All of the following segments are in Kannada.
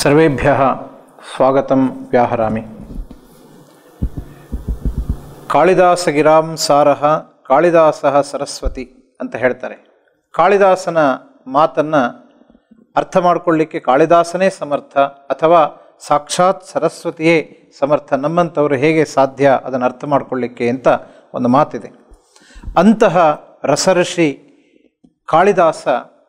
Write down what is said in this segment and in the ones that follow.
ಸರ್ವೇಭ್ಯ ಸ್ವಾಗತಂ ವ್ಯಾಹರಾಮಿ ಕಾಳಿದಾಸಗಿರಾಂ ಸಾರಹ ಕಾಳಿದಾಸ ಸರಸ್ವತಿ ಅಂತ ಹೇಳ್ತಾರೆ ಕಾಳಿದಾಸನ ಮಾತನ್ನು ಅರ್ಥ ಮಾಡಿಕೊಳ್ಳಿಕ್ಕೆ ಕಾಳಿದಾಸನೇ ಸಮರ್ಥ ಅಥವಾ ಸಾಕ್ಷಾತ್ ಸರಸ್ವತಿಯೇ ಸಮರ್ಥ ನಮ್ಮಂಥವರು ಹೇಗೆ ಸಾಧ್ಯ ಅದನ್ನು ಅರ್ಥ ಮಾಡಿಕೊಳ್ಳಿಕ್ಕೆ ಅಂತ ಒಂದು ಮಾತಿದೆ ಅಂತಹ ರಸಋಷಿ ಕಾಳಿದಾಸ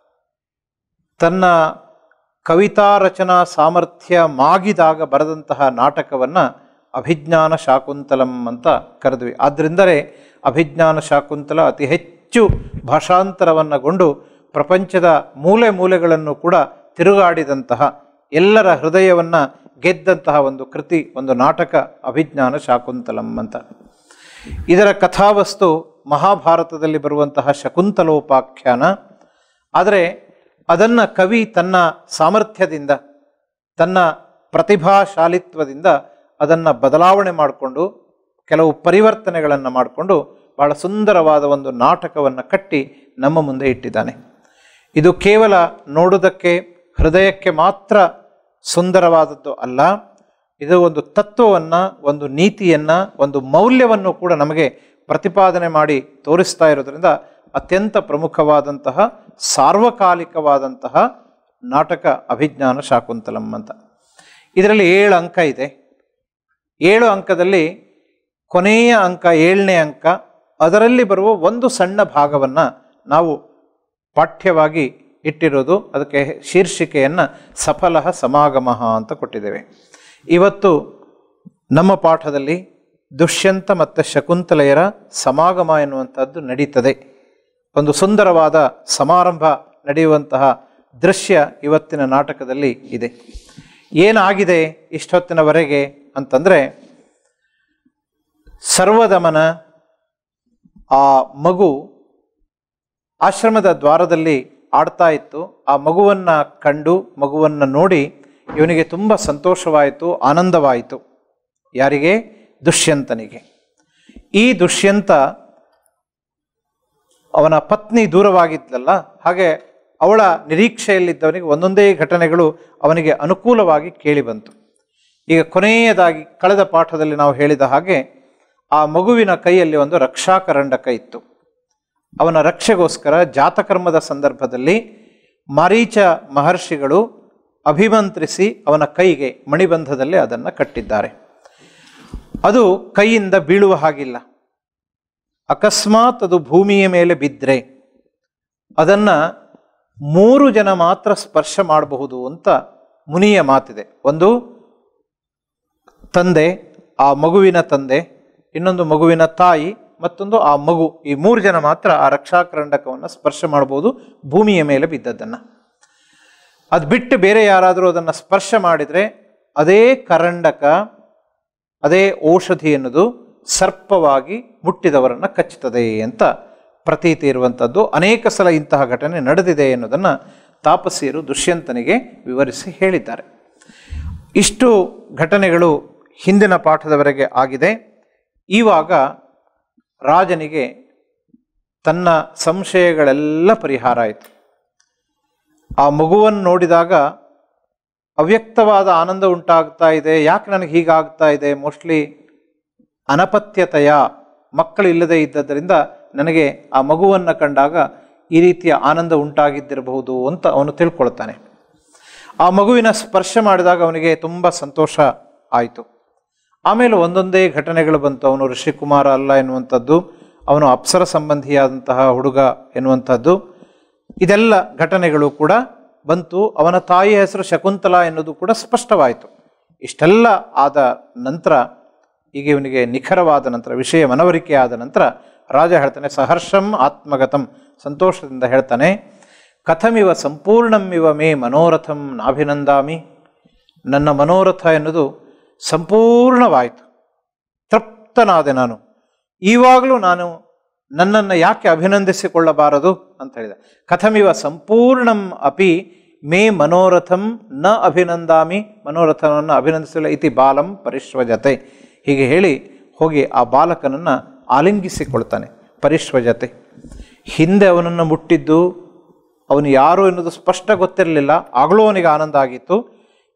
ತನ್ನ ಕವಿತಾ ರಚನಾ ಸಾಮರ್ಥ್ಯ ಮಾಗಿದಾಗ ಬರೆದಂತಹ ನಾಟಕವನ್ನು ಅಭಿಜ್ಞಾನ ಶಾಕುಂತಲಂ ಅಂತ ಕರೆದ್ವಿ ಆದ್ದರಿಂದಲೇ ಅಭಿಜ್ಞಾನ ಶಾಕುಂತಲ ಅತಿ ಹೆಚ್ಚು ಭಾಷಾಂತರವನ್ನಗೊಂಡು ಪ್ರಪಂಚದ ಮೂಲೆ ಮೂಲೆಗಳನ್ನು ಕೂಡ ತಿರುಗಾಡಿದಂತಹ ಎಲ್ಲರ ಹೃದಯವನ್ನು ಗೆದ್ದಂತಹ ಒಂದು ಕೃತಿ ಒಂದು ನಾಟಕ ಅಭಿಜ್ಞಾನ ಶಾಕುಂತಲಂ ಅಂತ ಇದರ ಕಥಾವಸ್ತು ಮಹಾಭಾರತದಲ್ಲಿ ಬರುವಂತಹ ಶಕುಂತಲೋಪಾಖ್ಯಾನ ಆದರೆ ಅದನ್ನು ಕವಿ ತನ್ನ ಸಾಮರ್ಥ್ಯದಿಂದ ತನ್ನ ಪ್ರತಿಭಾಶಾಲಿತ್ವದಿಂದ ಅದನ್ನು ಬದಲಾವಣೆ ಮಾಡಿಕೊಂಡು ಕೆಲವು ಪರಿವರ್ತನೆಗಳನ್ನು ಮಾಡಿಕೊಂಡು ಬಹಳ ಸುಂದರವಾದ ಒಂದು ನಾಟಕವನ್ನು ಕಟ್ಟಿ ನಮ್ಮ ಮುಂದೆ ಇಟ್ಟಿದ್ದಾನೆ ಇದು ಕೇವಲ ನೋಡುವುದಕ್ಕೆ ಹೃದಯಕ್ಕೆ ಮಾತ್ರ ಸುಂದರವಾದದ್ದು ಅಲ್ಲ ಇದು ಒಂದು ತತ್ವವನ್ನು ಒಂದು ನೀತಿಯನ್ನು ಒಂದು ಮೌಲ್ಯವನ್ನು ಕೂಡ ನಮಗೆ ಪ್ರತಿಪಾದನೆ ಮಾಡಿ ತೋರಿಸ್ತಾ ಇರೋದ್ರಿಂದ ಅತ್ಯಂತ ಪ್ರಮುಖವಾದಂತಹ ಸಾರ್ವಕಾಲಿಕವಾದಂತಹ ನಾಟಕ ಅಭಿಜ್ಞಾನ ಶಾಕುಂತಲಂ ಅಂತ ಇದರಲ್ಲಿ ಏಳು ಅಂಕ ಇದೆ ಏಳು ಅಂಕದಲ್ಲಿ ಕೊನೆಯ ಅಂಕ ಏಳನೇ ಅಂಕ ಅದರಲ್ಲಿ ಬರುವ ಒಂದು ಸಣ್ಣ ಭಾಗವನ್ನು ನಾವು ಪಾಠ್ಯವಾಗಿ ಇಟ್ಟಿರೋದು ಅದಕ್ಕೆ ಶೀರ್ಷಿಕೆಯನ್ನು ಸಫಲ ಸಮಾಗಮ ಅಂತ ಕೊಟ್ಟಿದ್ದೇವೆ ಇವತ್ತು ನಮ್ಮ ಪಾಠದಲ್ಲಿ ದುಷ್ಯಂತ ಮತ್ತು ಶಕುಂತಲೆಯರ ಸಮಾಗಮ ಎನ್ನುವಂಥದ್ದು ನಡೀತದೆ ಒಂದು ಸುಂದರವಾದ ಸಮಾರಂಭ ನಡೆಯುವಂತಹ ದೃಶ್ಯ ಇವತ್ತಿನ ನಾಟಕದಲ್ಲಿ ಇದೆ ಏನಾಗಿದೆ ಇಷ್ಟೊತ್ತಿನವರೆಗೆ ಅಂತಂದರೆ ಸರ್ವದಮನ ಆ ಮಗು ಆಶ್ರಮದ ದ್ವಾರದಲ್ಲಿ ಆಡ್ತಾ ಇತ್ತು ಆ ಮಗುವನ್ನು ಕಂಡು ಮಗುವನ್ನು ನೋಡಿ ಇವನಿಗೆ ತುಂಬ ಸಂತೋಷವಾಯಿತು ಆನಂದವಾಯಿತು ಯಾರಿಗೆ ದುಷ್ಯಂತನಿಗೆ ಈ ದುಷ್ಯಂತ ಅವನ ಪತ್ನಿ ದೂರವಾಗಿದ್ಲಲ್ಲ ಹಾಗೆ ಅವಳ ನಿರೀಕ್ಷೆಯಲ್ಲಿದ್ದವನಿಗೆ ಒಂದೊಂದೇ ಘಟನೆಗಳು ಅವನಿಗೆ ಅನುಕೂಲವಾಗಿ ಕೇಳಿ ಬಂತು ಈಗ ಕೊನೆಯದಾಗಿ ಕಳೆದ ಪಾಠದಲ್ಲಿ ನಾವು ಹೇಳಿದ ಹಾಗೆ ಆ ಮಗುವಿನ ಕೈಯಲ್ಲಿ ಒಂದು ರಕ್ಷಾಕರಂಡಕ ಇತ್ತು ಅವನ ರಕ್ಷೆಗೋಸ್ಕರ ಜಾತಕರ್ಮದ ಸಂದರ್ಭದಲ್ಲಿ ಮಾರೀಚ ಮಹರ್ಷಿಗಳು ಅಭಿಮಂತ್ರಿಸಿ ಅವನ ಕೈಗೆ ಮಣಿಬಂಧದಲ್ಲಿ ಅದನ್ನು ಕಟ್ಟಿದ್ದಾರೆ ಅದು ಕೈಯಿಂದ ಬೀಳುವ ಹಾಗಿಲ್ಲ ಅಕಸ್ಮಾತ್ ಅದು ಭೂಮಿಯ ಮೇಲೆ ಬಿದ್ದರೆ ಅದನ್ನು ಮೂರು ಜನ ಮಾತ್ರ ಸ್ಪರ್ಶ ಮಾಡಬಹುದು ಅಂತ ಮುನಿಯ ಮಾತಿದೆ ಒಂದು ತಂದೆ ಆ ಮಗುವಿನ ತಂದೆ ಇನ್ನೊಂದು ಮಗುವಿನ ತಾಯಿ ಮತ್ತೊಂದು ಆ ಮಗು ಈ ಮೂರು ಜನ ಮಾತ್ರ ಆ ರಕ್ಷಾಕರಂಡಕವನ್ನು ಸ್ಪರ್ಶ ಮಾಡಬಹುದು ಭೂಮಿಯ ಮೇಲೆ ಬಿದ್ದದ್ದನ್ನು ಅದು ಬಿಟ್ಟು ಬೇರೆ ಯಾರಾದರೂ ಅದನ್ನು ಸ್ಪರ್ಶ ಮಾಡಿದರೆ ಅದೇ ಕರಂಡಕ ಅದೇ ಔಷಧಿ ಎನ್ನುವುದು ಸರ್ಪವಾಗಿ ಮುಟ್ಟಿದವರನ್ನು ಕಚ್ಚುತ್ತದೆ ಅಂತ ಪ್ರತೀತಿ ಇರುವಂಥದ್ದು ಅನೇಕ ಸಲ ಇಂತಹ ಘಟನೆ ನಡೆದಿದೆ ಎನ್ನುವುದನ್ನು ತಾಪಸಿಯರು ದುಷ್ಯಂತನಿಗೆ ವಿವರಿಸಿ ಹೇಳಿದ್ದಾರೆ ಇಷ್ಟು ಘಟನೆಗಳು ಹಿಂದಿನ ಪಾಠದವರೆಗೆ ಆಗಿದೆ ಇವಾಗ ರಾಜನಿಗೆ ತನ್ನ ಸಂಶಯಗಳೆಲ್ಲ ಪರಿಹಾರ ಆಯಿತು ಆ ಮಗುವನ್ನು ನೋಡಿದಾಗ ಅವ್ಯಕ್ತವಾದ ಆನಂದ ಉಂಟಾಗ್ತಾ ಇದೆ ಯಾಕೆ ನನಗೆ ಹೀಗಾಗ್ತಾ ಇದೆ ಮೋಸ್ಟ್ಲಿ ಅನಪತ್ಯತೆಯ ಮಕ್ಕಳಿಲ್ಲದೆ ಇದ್ದದರಿಂದ ನನಗೆ ಆ ಮಗುವನ್ನು ಕಂಡಾಗ ಈ ರೀತಿಯ ಆನಂದ ಉಂಟಾಗಿದ್ದಿರಬಹುದು ಅಂತ ಅವನು ತಿಳ್ಕೊಳ್ತಾನೆ ಆ ಮಗುವಿನ ಸ್ಪರ್ಶ ಮಾಡಿದಾಗ ಅವನಿಗೆ ತುಂಬ ಸಂತೋಷ ಆಯಿತು ಆಮೇಲೆ ಒಂದೊಂದೇ ಘಟನೆಗಳು ಬಂತು ಅವನು ಋಷಿಕುಮಾರ ಅಲ್ಲ ಎನ್ನುವಂಥದ್ದು ಅವನು ಅಪ್ಸರ ಸಂಬಂಧಿಯಾದಂತಹ ಹುಡುಗ ಎನ್ನುವಂಥದ್ದು ಇದೆಲ್ಲ ಘಟನೆಗಳು ಕೂಡ ಬಂತು ಅವನ ತಾಯಿಯ ಹೆಸರು ಶಕುಂತಲ ಎನ್ನುವುದು ಕೂಡ ಸ್ಪಷ್ಟವಾಯಿತು ಇಷ್ಟೆಲ್ಲ ಆದ ನಂತರ ಈಗ ಇವನಿಗೆ ನಿಖರವಾದ ನಂತರ ವಿಷಯ ಮನವರಿಕೆ ಆದ ನಂತರ ರಾಜ ಹೇಳ್ತಾನೆ ಸಹರ್ಷಂ ಆತ್ಮಗತಂ ಸಂತೋಷದಿಂದ ಹೇಳ್ತಾನೆ ಕಥಮಿವ ಸಂಪೂರ್ಣಮಿವ ಮೇ ಮನೋರಥಂ ನಾಭಿನಂದಾಮಿ ನನ್ನ ಮನೋರಥ ಎನ್ನುವುದು ಸಂಪೂರ್ಣವಾಯಿತು ತೃಪ್ತನಾದೆ ನಾನು ಈವಾಗಲೂ ನಾನು ನನ್ನನ್ನು ಯಾಕೆ ಅಭಿನಂದಿಸಿಕೊಳ್ಳಬಾರದು ಅಂತ ಹೇಳಿದೆ ಕಥಮಿವ ಸಂಪೂರ್ಣಂ ಅಪಿ ಮೇ ಮನೋರಥಂ ನ ಅಭಿನಂದಾಮಿ ಮನೋರಥವನ್ನು ಅಭಿನಂದಿಸಲ್ಲ ಇತಿ ಬಾಲಂ ಪರಿಶ್ವಜತೆ ಹೀಗೆ ಹೇಳಿ ಹೋಗಿ ಆ ಬಾಲಕನನ್ನು ಆಲಿಂಗಿಸಿಕೊಳ್ತಾನೆ ಪರಿಶ್ವಜತೆ ಹಿಂದೆ ಅವನನ್ನು ಮುಟ್ಟಿದ್ದು ಅವನು ಯಾರು ಎನ್ನುವುದು ಸ್ಪಷ್ಟ ಗೊತ್ತಿರಲಿಲ್ಲ ಆಗಲೂ ಅವನಿಗೆ ಆನಂದ ಆಗಿತ್ತು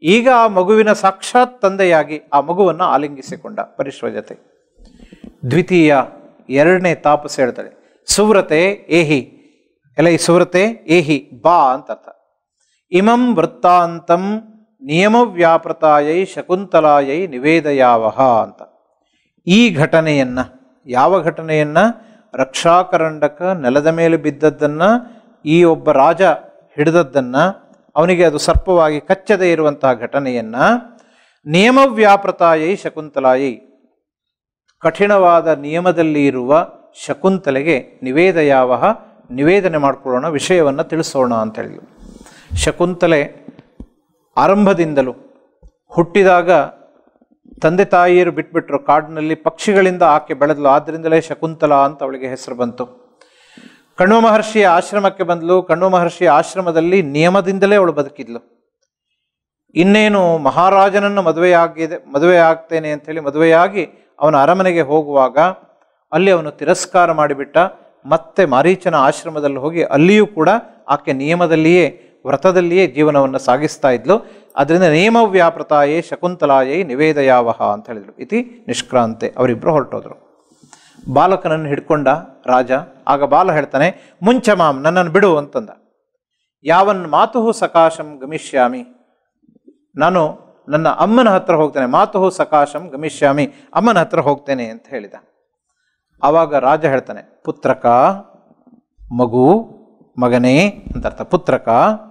ಈಗ ಆ ಮಗುವಿನ ಸಾಕ್ಷಾತ್ ತಂದೆಯಾಗಿ ಆ ಮಗುವನ್ನು ಆಲಿಂಗಿಸಿಕೊಂಡ ಪರಿಶ್ವಜತೆ ದ್ವಿತೀಯ ಎರಡನೇ ತಾಪಸ ಹೇಳ್ತಾಳೆ ಸುವ್ರತೆ ಏಹಿ ಎಲ್ಲ ಈ ಸುವ್ರತೆ ಏಹಿ ಬಾ ಅಂತ ಅರ್ಥ ಇಮಂ ವೃತ್ತಾಂತಂ ನಿಯಮವ್ಯಾಪೃತಾಯೈ ಶಕುಂತಲಾಯೈ ನಿವೇದಯಾವಹ ಅಂತ ಈ ಘಟನೆಯನ್ನ ಯಾವ ಘಟನೆಯನ್ನ ರಕ್ಷಾಕರಂಡಕ ನೆಲದ ಮೇಲೆ ಬಿದ್ದದ್ದನ್ನ ಈ ಒಬ್ಬ ರಾಜ ಹಿಡಿದದ್ದನ್ನ ಅವನಿಗೆ ಅದು ಸರ್ಪವಾಗಿ ಕಚ್ಚದೇ ಇರುವಂತಹ ಘಟನೆಯನ್ನ ನಿಯಮವ್ಯಾಪೃತಾಯೈ ಶಕುಂತಲಾಯೈ ಕಠಿಣವಾದ ನಿಯಮದಲ್ಲಿ ಇರುವ ಶಕುಂತಲೆಗೆ ನಿವೇದಯಾವಹ ನಿವೇದನೆ ಮಾಡಿಕೊಳ್ಳೋಣ ವಿಷಯವನ್ನು ತಿಳಿಸೋಣ ಅಂತ ಹೇಳಿದ್ರು ಶಕುಂತಲೆ ಆರಂಭದಿಂದಲೂ ಹುಟ್ಟಿದಾಗ ತಂದೆ ತಾಯಿಯರು ಬಿಟ್ಬಿಟ್ರು ಕಾಡಿನಲ್ಲಿ ಪಕ್ಷಿಗಳಿಂದ ಆಕೆ ಬೆಳೆದಲು ಆದ್ದರಿಂದಲೇ ಶಕುಂತಲ ಅಂತ ಅವಳಿಗೆ ಹೆಸರು ಬಂತು ಕಣ್ವ ಮಹರ್ಷಿಯ ಆಶ್ರಮಕ್ಕೆ ಬಂದಳು ಕಣ್ವ ಮಹರ್ಷಿಯ ಆಶ್ರಮದಲ್ಲಿ ನಿಯಮದಿಂದಲೇ ಅವಳು ಬದುಕಿದ್ಲು ಇನ್ನೇನು ಮಹಾರಾಜನನ್ನು ಮದುವೆಯಾಗಿದೆ ಮದುವೆ ಆಗ್ತೇನೆ ಅಂಥೇಳಿ ಮದುವೆಯಾಗಿ ಅವನ ಅರಮನೆಗೆ ಹೋಗುವಾಗ ಅಲ್ಲಿ ಅವನು ತಿರಸ್ಕಾರ ಮಾಡಿಬಿಟ್ಟ ಮತ್ತೆ ಮಾರೀಚನ ಆಶ್ರಮದಲ್ಲಿ ಹೋಗಿ ಅಲ್ಲಿಯೂ ಕೂಡ ಆಕೆ ನಿಯಮದಲ್ಲಿಯೇ ವ್ರತದಲ್ಲಿಯೇ ಜೀವನವನ್ನು ಸಾಗಿಸ್ತಾ ಇದ್ಲು ಅದರಿಂದ ನಿಯಮವ್ಯಾಪೃತಾಯೇ ಶಕುಂತಲಾಯೇ ನಿವೇದಯಾವಹ ಅಂತ ಹೇಳಿದ್ರು ಇತಿ ನಿಷ್ಕ್ರಾಂತೆ ಅವರಿಬ್ಬರು ಹೊರಟೋದ್ರು ಬಾಲಕನನ್ನು ಹಿಡ್ಕೊಂಡ ರಾಜ ಆಗ ಬಾಲ ಹೇಳ್ತಾನೆ ಮುಂಚ ಮಾಂ ನನ್ನನ್ನು ಬಿಡು ಅಂತಂದ ಯಾವನ್ ಮಾತುಹು ಸಕಾಶಂ ಗಮಿಷ್ಯಾಮಿ ನಾನು ನನ್ನ ಅಮ್ಮನ ಹತ್ರ ಹೋಗ್ತೇನೆ ಮಾತುಹು ಸಕಾಶಂ ಗಮಿಷ್ಯಾಮಿ ಅಮ್ಮನ ಹತ್ರ ಹೋಗ್ತೇನೆ ಅಂತ ಹೇಳಿದ ಆವಾಗ ರಾಜ ಹೇಳ್ತಾನೆ ಪುತ್ರಕ ಮಗು ಮಗನೇ ಅಂತ ಅರ್ಥ ಪುತ್ರಕ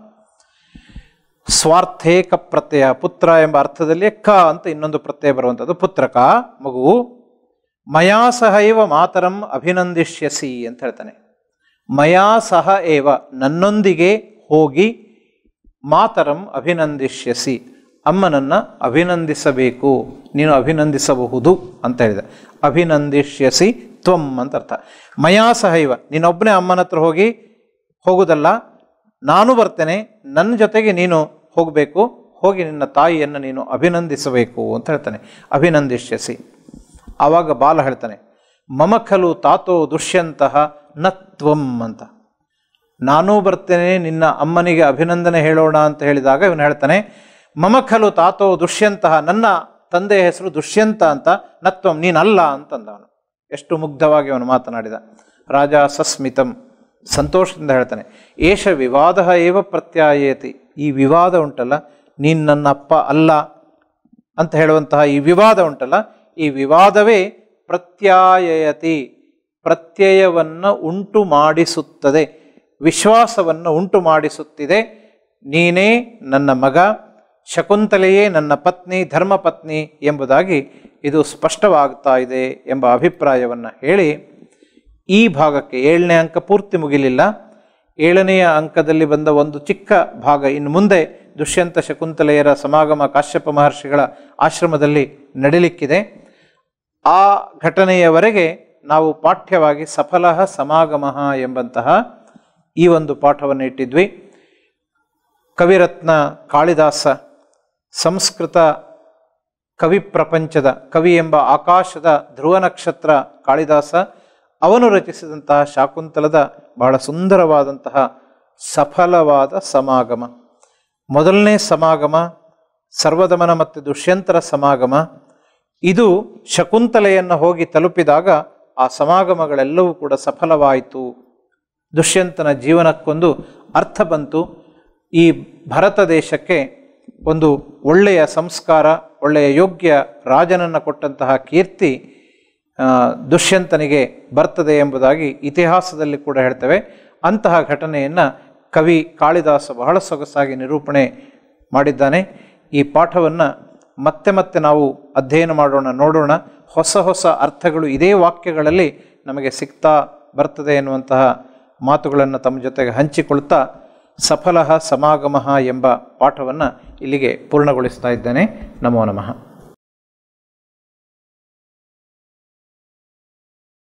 ಸ್ವಾರ್ಥೇಕ ಪ್ರತ್ಯಯ ಪುತ್ರ ಎಂಬ ಅರ್ಥದಲ್ಲಿ ಕ ಅಂತ ಇನ್ನೊಂದು ಪ್ರತ್ಯಯ ಬರುವಂಥದ್ದು ಪುತ್ರಕ ಮಗು ಮಯಾ ಸಹೈವ ಮಾತರಂ ಅಭಿನಂದಿಷ್ಯಸಿ ಅಂತ ಹೇಳ್ತಾನೆ ಮಯಾ ಸಹ ಏವ ನನ್ನೊಂದಿಗೆ ಹೋಗಿ ಮಾತರಂ ಅಭಿನಂದಿಷ್ಯಸಿ ಅಮ್ಮನನ್ನು ಅಭಿನಂದಿಸಬೇಕು ನೀನು ಅಭಿನಂದಿಸಬಹುದು ಅಂತ ಹೇಳಿದೆ ಅಭಿನಂದಿಷ್ಯಸಿ ತ್ವಂ ಅಂತ ಅರ್ಥ ಮಯಾ ಸಹೈವ ನೀನೊಬ್ಬನೇ ಅಮ್ಮನ ಹತ್ರ ಹೋಗಿ ಹೋಗುವುದಲ್ಲ ನಾನು ಬರ್ತೇನೆ ನನ್ನ ಜೊತೆಗೆ ನೀನು ಹೋಗಬೇಕು ಹೋಗಿ ನಿನ್ನ ತಾಯಿಯನ್ನು ನೀನು ಅಭಿನಂದಿಸಬೇಕು ಅಂತ ಹೇಳ್ತಾನೆ ಅಭಿನಂದಿಷ್ಯಸಿ ಆವಾಗ ಬಾಲ ಹೇಳ್ತಾನೆ ಮಮ ಖಲು ತಾತೋ ದುಷ್ಯಂತಹ ನತ್ವಂ ಅಂತ ನಾನೂ ಬರ್ತೇನೆ ನಿನ್ನ ಅಮ್ಮನಿಗೆ ಅಭಿನಂದನೆ ಹೇಳೋಣ ಅಂತ ಹೇಳಿದಾಗ ಇವನು ಹೇಳ್ತಾನೆ ಮಮ ಖಲು ತಾತೋ ದುಷ್ಯಂತಹ ನನ್ನ ತಂದೆಯ ಹೆಸರು ದುಷ್ಯಂತ ಅಂತ ನತ್ವಂ ನೀನಲ್ಲ ಅಂತಂದ ಅವನು ಎಷ್ಟು ಮುಗ್ಧವಾಗಿ ಅವನು ಮಾತನಾಡಿದ ರಾಜ ಸಸ್ಮಿತಂ ಸಂತೋಷದಿಂದ ಹೇಳ್ತಾನೆ ಏಷ ವಿವಾದ ಏವ ಪ್ರತ್ಯಾಯೇತಿ ಈ ವಿವಾದ ಉಂಟಲ್ಲ ನೀನು ನನ್ನ ಅಪ್ಪ ಅಲ್ಲ ಅಂತ ಹೇಳುವಂತಹ ಈ ವಿವಾದ ಉಂಟಲ್ಲ ಈ ವಿವಾದವೇ ಪ್ರತ್ಯಾಯಯತಿ ಪ್ರತ್ಯಯವನ್ನು ಉಂಟು ಮಾಡಿಸುತ್ತದೆ ವಿಶ್ವಾಸವನ್ನು ಉಂಟು ಮಾಡಿಸುತ್ತಿದೆ ನೀನೇ ನನ್ನ ಮಗ ಶಕುಂತಲೆಯೇ ನನ್ನ ಪತ್ನಿ ಧರ್ಮಪತ್ನಿ ಎಂಬುದಾಗಿ ಇದು ಸ್ಪಷ್ಟವಾಗ್ತಾ ಇದೆ ಎಂಬ ಅಭಿಪ್ರಾಯವನ್ನು ಹೇಳಿ ಈ ಭಾಗಕ್ಕೆ ಏಳನೇ ಅಂಕ ಪೂರ್ತಿ ಮುಗಿಲಿಲ್ಲ ಏಳನೆಯ ಅಂಕದಲ್ಲಿ ಬಂದ ಒಂದು ಚಿಕ್ಕ ಭಾಗ ಇನ್ನು ಮುಂದೆ ದುಷ್ಯಂತ ಶಕುಂತಲೆಯರ ಸಮಾಗಮ ಕಾಶ್ಯಪ ಮಹರ್ಷಿಗಳ ಆಶ್ರಮದಲ್ಲಿ ನಡಿಲಿಕ್ಕಿದೆ ಆ ಘಟನೆಯವರೆಗೆ ನಾವು ಪಾಠ್ಯವಾಗಿ ಸಫಲ ಸಮಾಗಮ ಎಂಬಂತಹ ಈ ಒಂದು ಪಾಠವನ್ನು ಇಟ್ಟಿದ್ವಿ ಕವಿರತ್ನ ಕಾಳಿದಾಸ ಸಂಸ್ಕೃತ ಕವಿ ಪ್ರಪಂಚದ ಕವಿ ಎಂಬ ಆಕಾಶದ ಧ್ರುವ ನಕ್ಷತ್ರ ಕಾಳಿದಾಸ ಅವನು ರಚಿಸಿದಂತಹ ಶಾಕುಂತಲದ ಬಹಳ ಸುಂದರವಾದಂತಹ ಸಫಲವಾದ ಸಮಾಗಮ ಮೊದಲನೇ ಸಮಾಗಮ ಸರ್ವದಮನ ಮತ್ತು ದುಷ್ಯಂತರ ಸಮಾಗಮ ಇದು ಶಕುಂತಲೆಯನ್ನು ಹೋಗಿ ತಲುಪಿದಾಗ ಆ ಸಮಾಗಮಗಳೆಲ್ಲವೂ ಕೂಡ ಸಫಲವಾಯಿತು ದುಷ್ಯಂತನ ಜೀವನಕ್ಕೊಂದು ಅರ್ಥ ಬಂತು ಈ ಭರತ ದೇಶಕ್ಕೆ ಒಂದು ಒಳ್ಳೆಯ ಸಂಸ್ಕಾರ ಒಳ್ಳೆಯ ಯೋಗ್ಯ ರಾಜನನ್ನು ಕೊಟ್ಟಂತಹ ಕೀರ್ತಿ ಆ, ದುಷ್ಯಂತನಿಗೆ ಬರ್ತದೆ ಎಂಬುದಾಗಿ ಇತಿಹಾಸದಲ್ಲಿ ಕೂಡ ಹೇಳ್ತೇವೆ ಅಂತಹ ಘಟನೆಯನ್ನು ಕವಿ ಕಾಳಿದಾಸ ಬಹಳ ಸೊಗಸಾಗಿ ನಿರೂಪಣೆ ಮಾಡಿದ್ದಾನೆ ಈ ಪಾಠವನ್ನು ಮತ್ತೆ ಮತ್ತೆ ನಾವು ಅಧ್ಯಯನ ಮಾಡೋಣ ನೋಡೋಣ ಹೊಸ ಹೊಸ ಅರ್ಥಗಳು ಇದೇ ವಾಕ್ಯಗಳಲ್ಲಿ ನಮಗೆ ಸಿಗ್ತಾ ಬರ್ತದೆ ಎನ್ನುವಂತಹ ಮಾತುಗಳನ್ನು ತಮ್ಮ ಜೊತೆಗೆ ಹಂಚಿಕೊಳ್ತಾ ಸಫಲ ಸಮಾಗಮ ಎಂಬ ಪಾಠವನ್ನು ಇಲ್ಲಿಗೆ ಪೂರ್ಣಗೊಳಿಸ್ತಾ ಇದ್ದೇನೆ ನಮೋ ನಮಃ